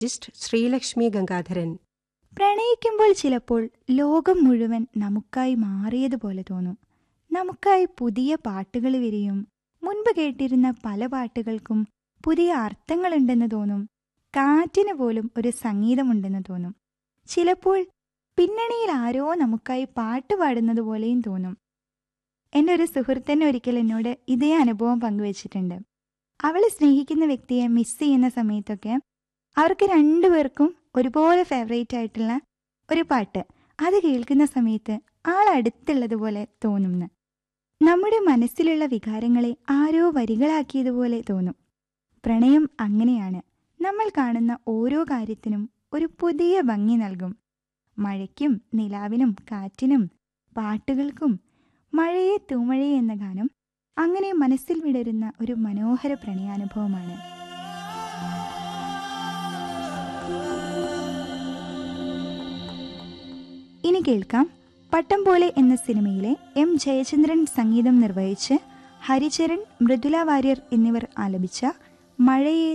GIST Sreelakshmi Gangadharan പ്രണയിക്കുമ്പോൾ ചിലപ്പോൾ ലോകം മുഴുവൻ നമുക്കായി മാറിയതുപോലെ തോന്നും നമുക്കായി പുതിയ പാട്ടുകൾ വിരിയും മുൻപ് കേട്ടിരുന്ന പല പാട്ടുകൾക്കും പുതിയ അർത്ഥങ്ങളുണ്ടെന്ന് തോന്നും കാറ്റിന് പോലും ഒരു സംഗീതമുണ്ടെന്ന് തോന്നും ചിലപ്പോൾ പിന്നണിയിൽ ആരോ നമുക്കായി പാട്ട് പാടുന്നത് പോലെയും തോന്നും എൻ്റെ ഒരു സുഹൃത്തന്നെ ഒരിക്കൽ എന്നോട് ഇതേ അനുഭവം പങ്കുവച്ചിട്ടുണ്ട് അവൾ സ്നേഹിക്കുന്ന വ്യക്തിയെ മിസ് ചെയ്യുന്ന സമയത്തൊക്കെ അവർക്ക് രണ്ടുപേർക്കും ഒരുപോലെ ഫേവറേറ്റ് ആയിട്ടുള്ള ഒരു പാട്ട് അത് കേൾക്കുന്ന സമയത്ത് ആൾ അടുത്തുള്ളതുപോലെ തോന്നുന്നു നമ്മുടെ മനസ്സിലുള്ള വികാരങ്ങളെ ആരോ വരികളാക്കിയതുപോലെ തോന്നും പ്രണയം അങ്ങനെയാണ് നമ്മൾ കാണുന്ന ഓരോ കാര്യത്തിനും ഒരു പുതിയ ഭംഗി നൽകും മഴയ്ക്കും നിലാവിനും കാറ്റിനും പാട്ടുകൾക്കും മഴയെ തൂമഴയെ എന്ന ഗാനം അങ്ങനെ മനസ്സിൽ വിടരുന്ന ഒരു മനോഹര പ്രണയാനുഭവമാണ് ഇനി കേൾക്കാം പട്ടം പോലെ എന്ന സിനിമയിലെ എം ജയചന്ദ്രൻ സംഗീതം നിർവഹിച്ച് ഹരിചരൺ മൃദുല വാര്യർ എന്നിവർ ആലപിച്ച മഴയെ